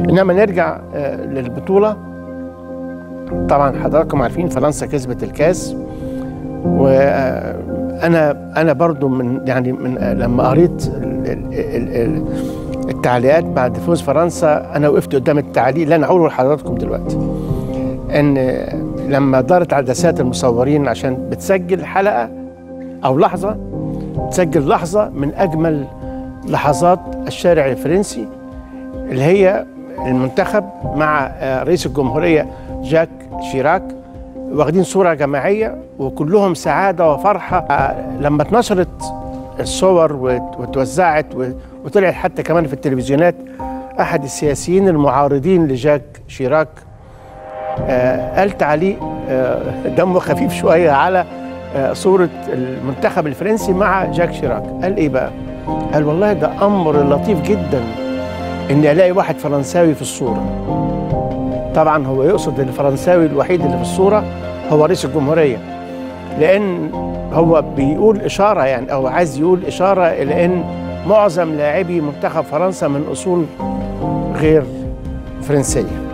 انما نرجع آه، للبطوله طبعا حضراتكم عارفين فرنسا كسبت الكاس وانا انا برضو من يعني من آه، لما قريت ال- ال- ال- التعليقات بعد فوز فرنسا انا وقفت قدام التعليق اللي انا هقوله لحضراتكم دلوقتي ان آه، لما دارت عدسات المصورين عشان بتسجل حلقه او لحظه تسجل لحظه من اجمل لحظات الشارع الفرنسي اللي هي المنتخب مع آه، رئيس الجمهوريه جاك شيراك واخدين صوره جماعيه وكلهم سعاده وفرحه آه، لما اتنشرت الصور وت- واتوزعت و- وطلعت حتى كمان في التلفزيونات احد السياسيين المعارضين لجاك شيراك آه، قال تعليق آه، دمه خفيف شويه على آه، صوره المنتخب الفرنسي مع جاك شيراك قال ايه بقى قال والله ده امر لطيف جدا اني الاقي واحد فرنساوي في الصوره طبعا هو يقصد الفرنساوي الوحيد اللي في الصوره هو رئيس الجمهوريه لان هو بيقول اشاره يعني او عايز يقول اشاره الى ان معظم لاعبي منتخب فرنسا من اصول غير فرنسيه